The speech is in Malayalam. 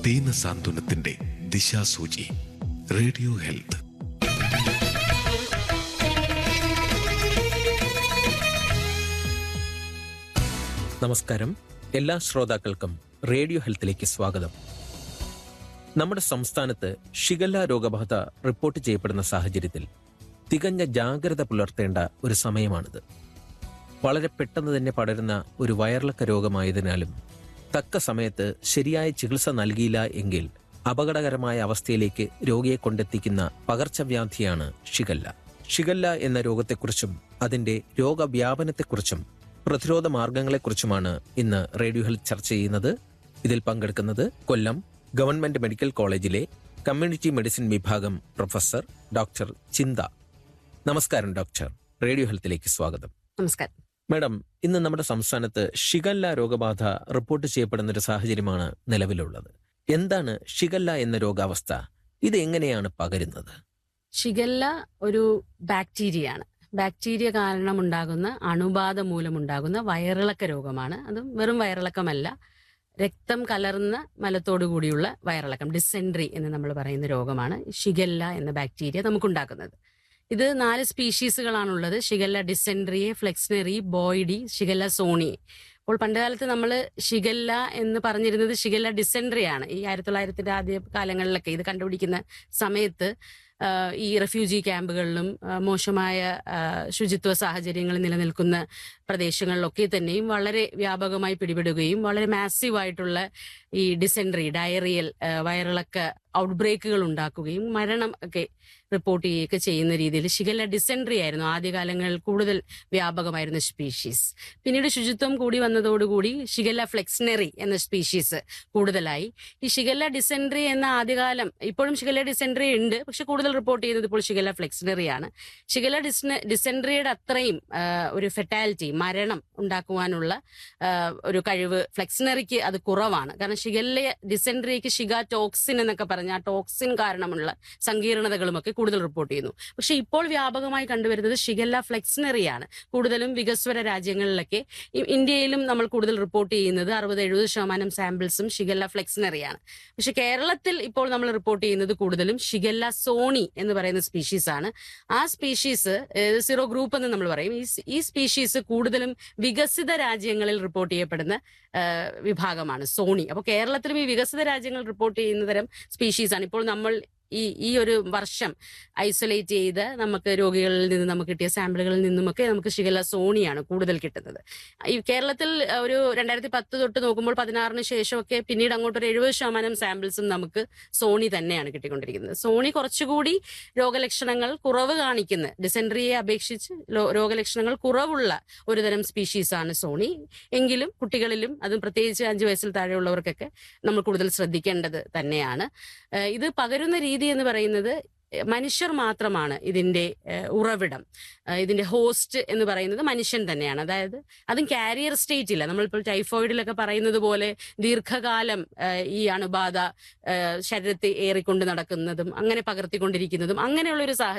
ദീന സാന്ത്വനത്തിന്റെ ദിശാസൂചി റേഡിയോ ഹെൽത്ത് നമസ്കാരം എല്ലാ ശ്രോതാക്കൾക്കും റേഡിയോ ഹെൽത്തിലേക്ക് സ്വാഗതം നമ്മുടെ സംസ്ഥാനത്ത് ഷിഗല്ല രോഗബാധ റിപ്പോർട്ട് ചെയ്യപ്പെടുന്ന സാഹചര്യത്തിൽ തികഞ്ഞ ജാഗ്രത പുലർത്തേണ്ട ഒരു സമയമാണിത് വളരെ പെട്ടെന്ന് തന്നെ പടരുന്ന ഒരു വയറിളക്ക രോഗമായതിനാലും തക്ക സമയത്ത് ശരിയായ ചികിത്സ നൽകിയില്ല എങ്കിൽ അപകടകരമായ അവസ്ഥയിലേക്ക് രോഗിയെ കൊണ്ടെത്തിക്കുന്ന പകർച്ചവ്യാധിയാണ് ഷിഗല്ല ഷിഗല്ല എന്ന രോഗത്തെക്കുറിച്ചും അതിന്റെ രോഗവ്യാപനത്തെക്കുറിച്ചും പ്രതിരോധ മാർഗങ്ങളെക്കുറിച്ചുമാണ് ഇന്ന് റേഡിയോ ഹെൽത്ത് ചർച്ച ചെയ്യുന്നത് ഇതിൽ പങ്കെടുക്കുന്നത് കൊല്ലം ഗവൺമെന്റ് മെഡിക്കൽ കോളേജിലെ കമ്മ്യൂണിറ്റി മെഡിസിൻ വിഭാഗം പ്രൊഫസർ ഡോക്ടർ ചിന്ത നമസ്കാരം ഡോക്ടർ റേഡിയോ ഹെൽത്തിലേക്ക് സ്വാഗതം നമസ്കാരം മാഡം ഇന്ന് നമ്മുടെ സംസ്ഥാനത്ത് ഷിഗല്ല രോഗബാധ റിപ്പോർട്ട് ചെയ്യപ്പെടുന്ന ഒരു സാഹചര്യമാണ് നിലവിലുള്ളത് എന്താണ് ഷിഗല്ല എന്ന രോഗാവസ്ഥ ഇത് എങ്ങനെയാണ് പകരുന്നത് ഷിഗല്ല ഒരു ബാക്ടീരിയയാണ് ബാക്ടീരിയ കാരണം ഉണ്ടാകുന്ന അണുബാധ മൂലമുണ്ടാകുന്ന വയറിളക്ക രോഗമാണ് അതും വെറും വയറിളക്കമല്ല രക്തം കലർന്ന മലത്തോടു കൂടിയുള്ള വയറിളക്കം ഡിസെൻട്രി എന്ന് നമ്മൾ പറയുന്ന രോഗമാണ് ഷിഗല്ല എന്ന ബാക്ടീരിയ നമുക്കുണ്ടാക്കുന്നത് ഇത് നാല് സ്പീഷീസുകളാണുള്ളത് ഷിഗല്ല ഡിസെൻട്രിയെ ഫ്ലെക്സ്നറി ബോയ്ഡി ഷിഗല്ല സോണി അപ്പോൾ പണ്ടുകാലത്ത് നമ്മൾ ഷിഗല്ല എന്ന് പറഞ്ഞിരുന്നത് ഷിഗല്ല ഡിസെൻട്രി ആണ് ഈ ആയിരത്തി തൊള്ളായിരത്തിന്റെ ആദ്യ കാലങ്ങളിലൊക്കെ ഇത് കണ്ടുപിടിക്കുന്ന സമയത്ത് ആഹ് ഈ റെഫ്യൂജി ക്യാമ്പുകളിലും ആഹ് മോശമായ ആഹ് ശുചിത്വ സാഹചര്യങ്ങൾ നിലനിൽക്കുന്ന പ്രദേശങ്ങളിലൊക്കെ തന്നെയും വളരെ വ്യാപകമായി പിടിപെടുകയും വളരെ മാസീവ് ആയിട്ടുള്ള ഈ ഡിസെൻട്രി ഡയറിയൽ ആഹ് വയറിളക്ക ഔട്ട്ബ്രേക്കുകൾ ഉണ്ടാക്കുകയും മരണം ഒക്കെ റിപ്പോർട്ട് ചെയ്യുകയൊക്കെ ചെയ്യുന്ന രീതിയിൽ ഷിഗല്ല ഡിസെൻട്രി ആയിരുന്നു ആദ്യകാലങ്ങളിൽ കൂടുതൽ വ്യാപകമായിരുന്ന സ്പീഷീസ് പിന്നീട് ശുചിത്വം കൂടി വന്നതോടുകൂടി ഷിഗല്ല ഫ്ലെക്സ്നറി എന്ന സ്പീഷീസ് കൂടുതലായി ഈ ഷിഗല്ല ഡിസെൻട്രി എന്ന ആദ്യകാലം ഇപ്പോഴും ഷിഗല്ല ഡിസെൻട്രി ഉണ്ട് പക്ഷെ കൂടുതൽ റിപ്പോർട്ട് ചെയ്യുന്നത് ഇപ്പോൾ ഷിഗല്ല ഫ്ലെക്സ്നറി ആണ് ഷിഗല്ല ഡിസ്ന ഡിസെൻട്രിയുടെ അത്രയും ആ, ഒരു ഫെറ്റാലിറ്റി മരണം ഉണ്ടാക്കുവാനുള്ള ആ, ഒരു കഴിവ് ഫ്ലെക്സ്നറിക്ക് അത് കുറവാണ് കാരണം ഷിഗല്ല ഡിസെൻട്രിക്ക് ഷിഗ ടോക്സിൻ എന്നൊക്കെ പറഞ്ഞ ആ ടോക്സിൻ കാരണമുള്ള സങ്കീർണതകളുമൊക്കെ കൂടുതൽ റിപ്പോർട്ട് ചെയ്യുന്നു പക്ഷെ ഇപ്പോൾ വ്യാപകമായി കണ്ടുവരുന്നത് ഷിഗല്ല ഫ്ലെക്സ്നറിയാണ് കൂടുതലും വികസ്വര രാജ്യങ്ങളിലൊക്കെ ഇ- ഇന്ത്യയിലും നമ്മൾ കൂടുതൽ റിപ്പോർട്ട് ചെയ്യുന്നത് അറുപത് എഴുപത് ശതമാനം സാമ്പിൾസും ഷിഗല്ല ഫ്ലെക്സ്നറിയാണ് പക്ഷെ കേരളത്തിൽ ഇപ്പോൾ നമ്മൾ റിപ്പോർട്ട് ചെയ്യുന്നത് കൂടുതലും ഷിഗല്ല സോണി എന്ന് പറയുന്ന സ്പീഷീസ് ആണ് ആ സ്പീഷീസ് സീറോ ഗ്രൂപ്പ് എന്ന് നമ്മൾ പറയും ഈ സ്- ഈ സ്പീഷീസ് കൂടുതലും വികസിത രാജ്യങ്ങളിൽ റിപ്പോർട്ട് ചെയ്യപ്പെടുന്ന ആ, വിഭാഗമാണ് സോണി അപ്പോൾ കേരളത്തിലും ഈ വികസിത രാജ്യങ്ങൾ റിപ്പോർട്ട് ചെയ്യുന്ന തരം സ്പീഷീസ് ആണ് ഇപ്പോൾ നമ്മൾ ഈ ഈ ഒരു വർഷം ഐസൊലേറ്റ് ചെയ്ത് നമുക്ക് രോഗികളിൽ നിന്ന് നമുക്ക് കിട്ടിയ സാമ്പിളുകളിൽ നിന്നുമൊക്കെ നമുക്ക് ഷിഗല്ല സോണിയാണ് കൂടുതൽ കിട്ടുന്നത് ഈ കേരളത്തിൽ ഒരു രണ്ടായിരത്തി പത്ത് തൊട്ട് നോക്കുമ്പോൾ പതിനാറിന് ശേഷമൊക്കെ പിന്നീട് അങ്ങോട്ട് ഒരു എഴുപത് ശതമാനം സാമ്പിൾസും നമുക്ക് സോണി തന്നെയാണ് കിട്ടിക്കൊണ്ടിരിക്കുന്നത് സോണി കുറച്ചുകൂടി രോഗലക്ഷണങ്ങൾ കുറവ് കാണിക്കുന്ന ഡിസെൻട്രിയെ അപേക്ഷിച്ച് ലോ- രോഗലക്ഷണങ്ങൾ കുറവുള്ള ഒരുതരം സ്പീഷീസ് ആണ് സോണി എങ്കിലും കുട്ടികളിലും അതും പ്രത്യേകിച്ച് അഞ്ചു വയസ്സിൽ താഴെയുള്ളവർക്കൊക്കെ നമ്മൾ കൂടുതൽ ശ്രദ്ധിക്കേണ്ടത് തന്നെയാണ് ഏഹ് ഇത് പകരുന്ന രീതി എന്ന് പറയുന്നത് ഏഹ് മനുഷ്യർ മാത്രമാണ് ഇതിന്റെ ഏഹ് ഉറവിടം ഏഹ് ഇതിന്റെ ഹോസ്റ്റ് എന്ന് പറയുന്നത് മനുഷ്യൻ തന്നെയാണ് അതായത് അതും കാരിയർ സ്റ്റേറ്റ് ഇല്ല നമ്മളിപ്പോൾ ടൈഫോയിഡിലൊക്കെ പറയുന്നത് പോലെ ദീർഘകാലം ഏഹ് ഈ അണുബാധ ഏഹ് ശരീരത്തെ ഏറിക്കൊണ്ട് നടക്കുന്നതും അങ്ങനെ പകർത്തിക്കൊണ്ടിരിക്കുന്നതും അങ്ങനെയുള്ള ഒരു സാഹചര്യം